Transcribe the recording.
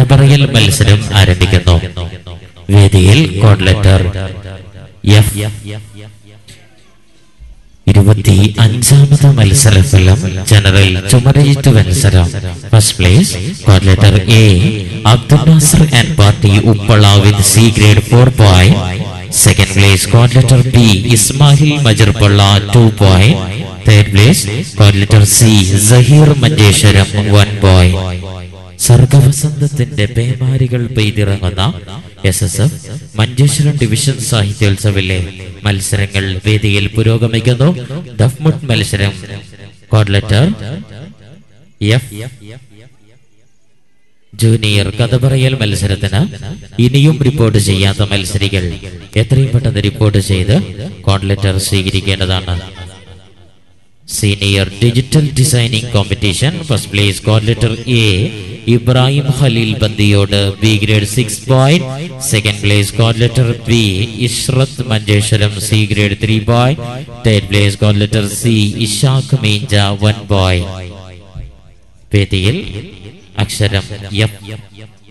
പറയൽ മത്സരം ആരംഭിക്കുന്നു വേദിയിൽ കോഡ് ലെറ്റർ എഫ് ഇരുപത്തി അഞ്ചാമത് മത്സരഫലം ജനറൽ ചുമരയിറ്റ് മത്സരം first place code letter A Abdul Nasar and party Uppala with C grade four point second place code letter B Ismail Majarpalla two point third place code letter C Saheer Manjeshwaram one point സർഗവസന്തത്തിന്റെ പേമാരികൾ പെയ്തിറങ്ങുന്ന S S F Manjeshwaram division സാഹിത്യോത്സവിലെ മത്സരങ്ങൾ വേദിയിൽ പുരോഗമിക്കുന്നു ദഫ്മുട്ട് മത്സരം കോഡ് ലെറ്റർ എഫ് ജൂനിയർ കഥ പറയൽ മത്സരത്തിന് ഇനിയും റിപ്പോർട്ട് ചെയ്യാത്ത മത്സരികൾ എത്രയും പെട്ടെന്ന് റിപ്പോർട്ട് ചെയ്ത് കോഡ് ലെറ്റർ സ്വീകരിക്കേണ്ടതാണ് senior digital designing competition first place code letter A Ibrahim Khaleel Bandiyod B grade six point second place code letter B Ishrath Manjeshwaram C grade three point third place code letter C Ishaq Meenja one point വേദിയിൽ അക്ഷരം F